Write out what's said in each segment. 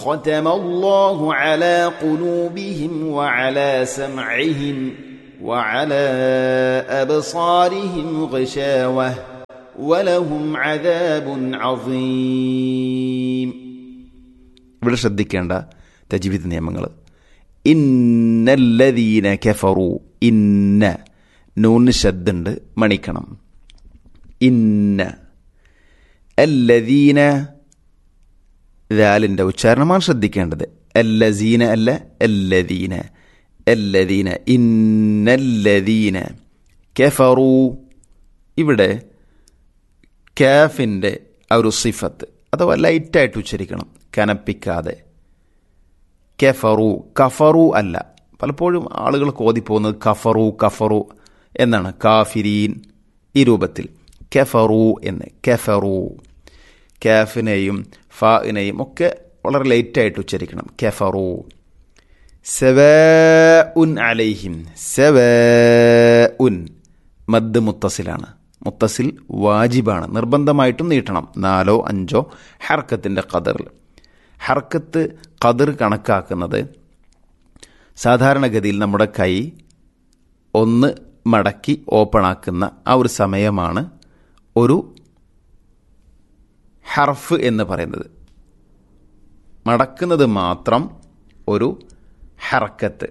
ختم الله على قلوبهم وعلى سمعهم وعلى أبصارهم غشاوة ولهم عذاب عظيم ഇവിടെ ശ്രദ്ധിക്കേണ്ട തജ്വീദ് നിയമങ്ങൾ ഇന്നല്ലദീന കഫറു ഇന്ന നൂന് ശബ്ദുണ്ട് മണിക്കണം ഇന്ന അല്ലദീന ദാലിൻ്റെ ഉച്ചാരണമാണ് ശ്രദ്ധിക്കേണ്ടത് അല്ലസീന അല്ല അല്ലദീന അല്ലദീന ഇന്നല്ലദീന കഫറു ഇവിടെ കാഫിൻ്റെ ആ ഒരു സിഫത്ത് അഥവാ ലൈറ്റായിട്ട് ഉച്ചരിക്കണം കനപ്പിക്കാതെ കെഫറു കഫറു അല്ല പലപ്പോഴും ആളുകൾ കോതിപ്പോകുന്നത് കഫറു കഫറു എന്നാണ് കാഫിരീൻ ഈ രൂപത്തിൽ കെഫറു എന്ന് കെഫറു കാഫിനെയും ഫാഇനെയും ഒക്കെ വളരെ ലേറ്റായിട്ട് ഉച്ചരിക്കണം കെഫറു സെവ ഉൻ അലൈഹിം സെവ ഉൻ മദ് മുത്തസിലാണ് മുത്തസിൽ വാജിബാണ് നിർബന്ധമായിട്ടും നീട്ടണം നാലോ അഞ്ചോ ഹർക്കത്തിൻ്റെ കതറിൽ ഹർക്കത്ത് കതിർ കണക്കാക്കുന്നത് സാധാരണഗതിയിൽ നമ്മുടെ കൈ ഒന്ന് മടക്കി ഓപ്പൺ ആക്കുന്ന ആ ഒരു സമയമാണ് ഒരു ഹർഫ് എന്ന് പറയുന്നത് മടക്കുന്നത് മാത്രം ഒരു ഹർക്കത്ത്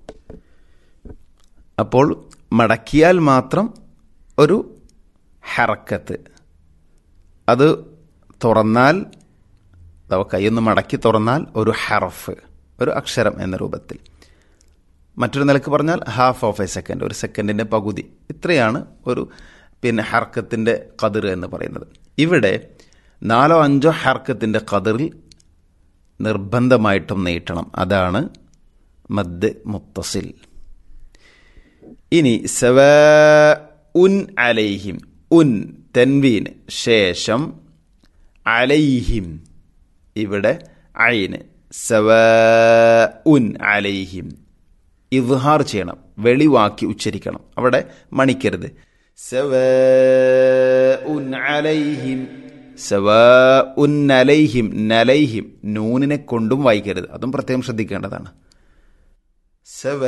അപ്പോൾ മടക്കിയാൽ മാത്രം ഒരു ഹറക്കത്ത് അത് തുറന്നാൽ അഥവാ കൈയൊന്ന് മടക്കി തുറന്നാൽ ഒരു ഹറഫ് ഒരു അക്ഷരം എന്ന രൂപത്തിൽ മറ്റൊരു നിലക്ക് പറഞ്ഞാൽ ഹാഫ് ഓഫ് എ സെക്കൻഡ് ഒരു സെക്കൻഡിൻ്റെ പകുതി ഇത്രയാണ് ഒരു പിന്നെ ഹർക്കത്തിൻ്റെ കതിർ എന്ന് പറയുന്നത് ഇവിടെ നാലോ അഞ്ചോ ഹർക്കത്തിൻ്റെ കതിറിൽ നിർബന്ധമായിട്ടും നീട്ടണം അതാണ് മദ് മുത്തസിൽ ഇനി സവ ഉൻ അലൈഹിം ഉൻ തെൻവീന് ശേഷം അലൈഹിം ഇവിടെ അയിന് സവ ഉൻ അലൈഹിം ഇദ്ഹാർ ചെയ്യണം വെളിവാക്കി ഉച്ചരിക്കണം അവിടെ മണിക്കരുത് സവ ഉൻ അലൈഹിം സവ ഉൻ അലൈഹിം നലൈഹിം നൂനിനെ കൊണ്ടും വായിക്കരുത് അതും പ്രത്യേകം ശ്രദ്ധിക്കേണ്ടതാണ് സവ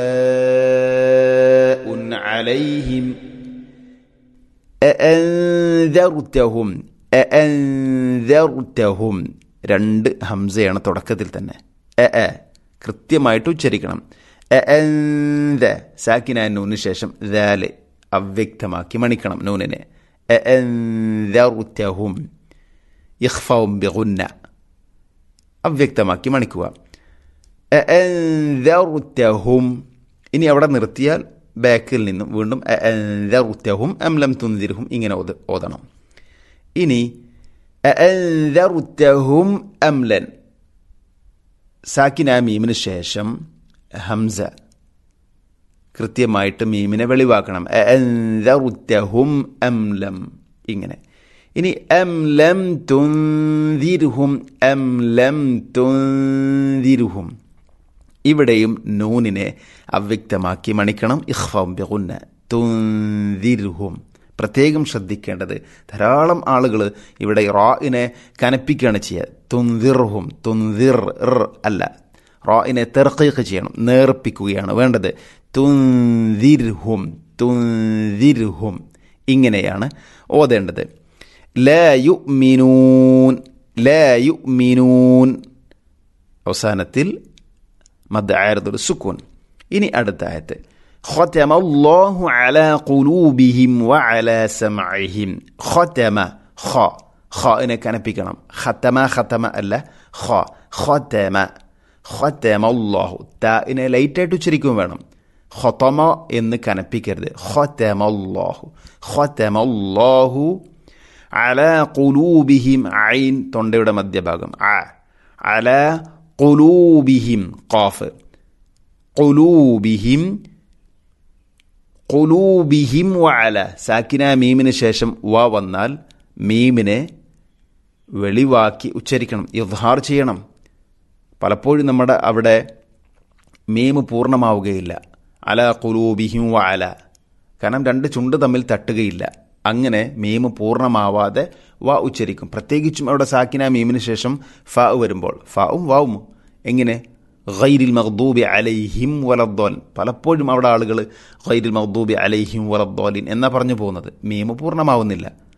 ഉൻ അലൈഹിം അഅൻദർതഹും അഅൻദർതഹും രണ്ട് ഹംസയാണ് തുടക്കത്തിൽ തന്നെ എ എ കൃത്യമായിട്ട് ഉച്ചരിക്കണം അഅൻദ സാക്കിന നൂന് ശേഷം ദാല് അവ്യക്തമാക്കി മണിക്കണം നൂനിനെ അഅൻദർതഹും ഇഖ്ഫവും ബിഗുന്ന അവ്യക്തമാക്കി മണിക്കുക അഅൻദർതഹും ഇനി അവിടെ നിർത്തിയാൽ ബാക്കിൽ നിന്നും വീണ്ടും അഅൻദർതഹും അം ലം തുൻദിർഹും ഇങ്ങനെ ഓത ഓതണം ഇനി അഅൻദർതഹും അംലൻ സാക്കിന മീമിന് ശേഷം ഹംസ കൃത്യമായിട്ട് മീമിനെ വെളിവാക്കണം അഅൻദർതഹും അംലം ഇങ്ങനെ ഇനി അം ലം തുൻദിർഹും അം ലം തുൻദിർഹും ഇവിടെയും നൂനിനെ അവ്യക്തമാക്കി മണിക്കണം ഇഖ്ഫം ബിഗുന്ന തുൻദിർഹും പ്രത്യേകം ശ്രദ്ധിക്കേണ്ടത് ധാരാളം ആളുകൾ ഇവിടെ റായിനെ കനപ്പിക്കുകയാണ് ചെയ്യുക തുൻദിർഹും തുൻദിർ അല്ല റായിനെ തെർക്കീഖ് ചെയ്യണം നേർപ്പിക്കുകയാണ് വേണ്ടത് തുൻദിർഹും തുൻദിർഹും ഇങ്ങനെയാണ് ഓതേണ്ടത് ലാ യുഅ്മിനൂൻ ലാ യുഅ്മിനൂൻ അവസാനത്തിൽ മദ് ആയതുൽ സുക്കൂൻ ഇനി അടുത്ത ആയത്ത് ختم الله على قلوبهم وعلى سمعهم ختم خ خ إن كان بيكنا ختم ختم ألا خ ختم ختم الله تا إن ليتة تشريكون വേണം ختم എന്ന് കനപ്പിക്കരുത് ختم الله ختم الله على قلوبهم عين തൊണ്ടയുടെ മധ്യഭാഗം ആ على قلوبهم قاف قلوبهم قلوبهم وعلى സാക്കിന മീമിന് ശേഷം വ വന്നാൽ മീമിനെ വെളിവാക്കി ഉച്ചരിക്കണം ഇദ്ഹാർ ചെയ്യണം പലപ്പോഴും നമ്മുടെ അവിടെ മീമ് പൂർണ്ണമാവുകയില്ല അല കുലൂബിഹിം വ അല കാരണം രണ്ട് ചുണ്ട് തമ്മിൽ തട്ടുകയില്ല അങ്ങനെ മീമ് പൂർണ്ണമാവാതെ വ ഉച്ചരിക്കും പ്രത്യേകിച്ചും അവിടെ സാക്കിന മീമിന് ശേഷം ഫ വരുമ്പോൾ ഫവും വാവും എങ്ങനെ ഖൈരിൽ മഖ്ദൂബി അലൈഹിം വലദ്ദോൻ പലപ്പോഴും അവിടെ ആളുകൾ ഖൈരിൽ മഖ്ദൂബി അലൈഹിം വലദ്ദോലിൻ എന്നാ പറഞ്ഞു പോകുന്നത് മീമ് പൂർണ്ണമാവുന്നില്ല